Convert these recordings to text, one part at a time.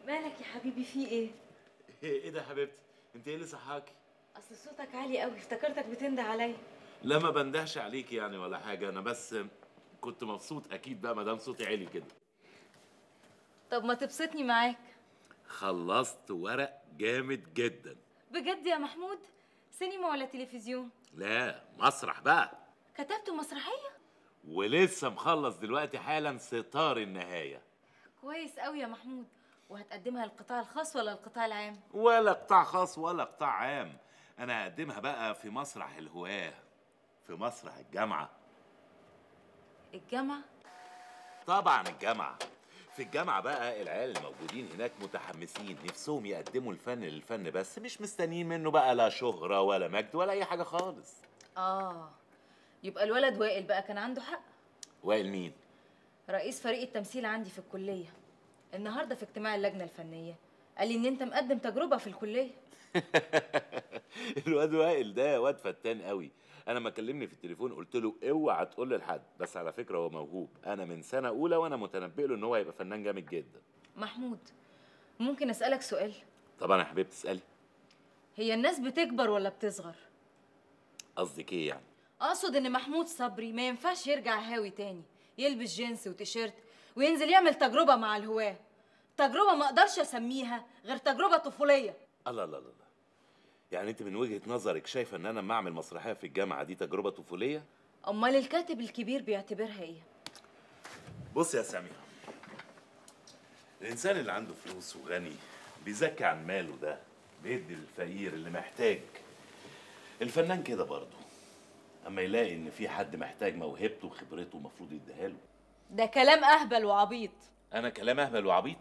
مالك يا حبيبي في ايه ايه ده يا حبيبتي انت ايه اللي صحاكي اصل صوتك عالي قوي افتكرتك بتنده عليا لا ما بندهش عليكي يعني ولا حاجه انا بس كنت مبسوط اكيد بقى ما دام صوتي عالي كده طب ما تبسطني معاك خلصت ورق جامد جدا بجد يا محمود سينما ولا تلفزيون لا مسرح بقى كتبت مسرحيه ولسه مخلص دلوقتي حالا ستار النهايه كويس قوي يا محمود وهتقدمها للقطاع الخاص ولا القطاع العام ولا قطاع خاص ولا قطاع عام انا هقدمها بقى في مسرح الهواه في مسرح الجامعه الجامعه طبعا الجامعه في الجامعة بقى العيال الموجودين هناك متحمسين نفسهم يقدموا الفن للفن بس مش مستنيين منه بقى لا شهرة ولا مجد ولا أي حاجة خالص اه يبقى الولد وائل بقى كان عنده حق وائل مين؟ رئيس فريق التمثيل عندي في الكليه النهارده في اجتماع اللجنه الفنيه قال لي ان انت مقدم تجربه في الكليه الواد وائل ده واد فتان قوي انا ما كلمني في التليفون قلت له اوعى تقول لحد بس على فكره هو موهوب انا من سنه اولى وانا متنبئ له ان هو هيبقى فنان جامد جدا محمود ممكن اسالك سؤال طبعا يا حبيبتي اسالي هي الناس بتكبر ولا بتصغر قصدك ايه يعني اقصد ان محمود صبري ما ينفعش يرجع هاوي تاني يلبس جينز وتيشيرت وينزل يعمل تجربه مع الهواه تجربه ما اقدرش اسميها غير تجربه طفوليه الله الله الله يعني انت من وجهه نظرك شايفه ان انا لما اعمل مسرحيه في الجامعه دي تجربه طفوليه امال الكاتب الكبير بيعتبرها ايه بص يا سمير الانسان اللي عنده فلوس وغني بيزكي عن ماله ده بيدي للفقير اللي محتاج الفنان كده برضه اما يلاقي ان في حد محتاج موهبته وخبرته المفروض يديها له ده كلام اهبل وعبيط انا كلام اهبل وعبيط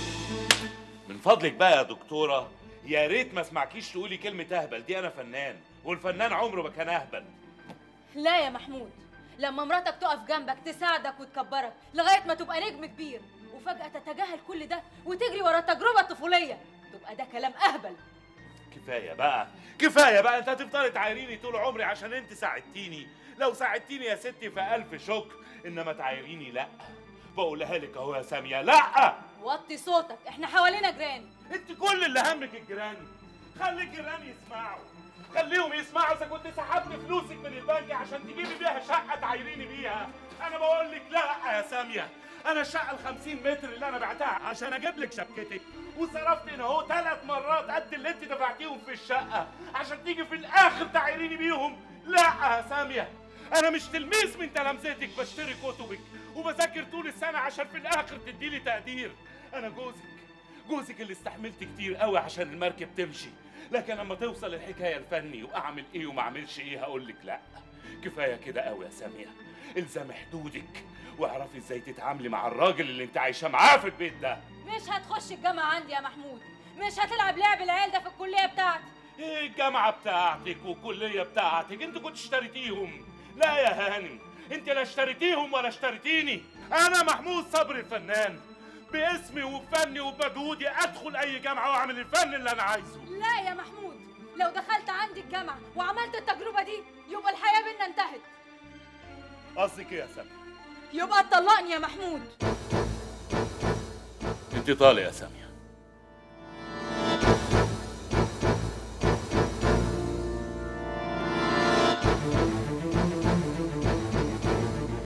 من فضلك بقى يا دكتوره يا ريت ما اسمعكيش تقولي كلمه اهبل دي انا فنان والفنان عمره ما كان اهبل لا يا محمود لما مراتك تقف جنبك تساعدك وتكبرك لغايه ما تبقى نجم كبير وفجاه تتجاهل كل ده وتجري ورا التجربه الطفوليه تبقى ده كلام اهبل كفايه بقى كفايه بقى انت هتفضلي تعايريني طول عمري عشان انت ساعدتيني لو ساعدتيني يا ستي فالف شكر انما تعايريني لا بقولها لك اهو يا ساميه لا وطي صوتك احنا حوالينا جيران انت كل اللي همك الجيران خلي الجيران يسمعوا خليهم يسمعوا اذا كنت سحبت فلوسك من البنك عشان تجيبي بيها شقه تعايريني بيها انا بقول لك لا يا ساميه انا الشقه ال 50 متر اللي انا بعتها عشان اجيب لك شبكتك وصرفت هنا اهو ثلاث مرات قد اللي انت دفعتيهم في الشقه عشان تيجي في الاخر تعايريني بيهم لا يا ساميه انا مش تلميذ من تلامذتك بشتري كتبك وبذاكر طول السنه عشان في الاخر تديلي تقدير انا جوزك جوزك اللي استحملت كتير قوي عشان المركب تمشي لكن لما توصل الحكايه الفني واعمل ايه وما اعملش ايه هقول لك لا كفايه كده قوي يا ساميه الزمي حدودك واعرفي ازاي تتعاملي مع الراجل اللي انت عايشه معاه في البيت ده مش هتخش الجامعه عندي يا محمود مش هتلعب لعب العيال ده في الكليه بتاعتي ايه الجامعه بتاعتك والكليه بتاعتك انت كنت اشتريتيهم لا يا هانم انت لا اشتريتيهم ولا اشتريتيني انا محمود صبري الفنان باسمي وبفني وبمجهودي ادخل اي جامعه واعمل الفن اللي انا عايزه لا يا محمود لو دخلت عندي الجامعه وعملت التجربه دي يبقى الحياه بينا انتهت قصدك ايه يا سامي يبقى تطلقني يا محمود انت طالع يا سامي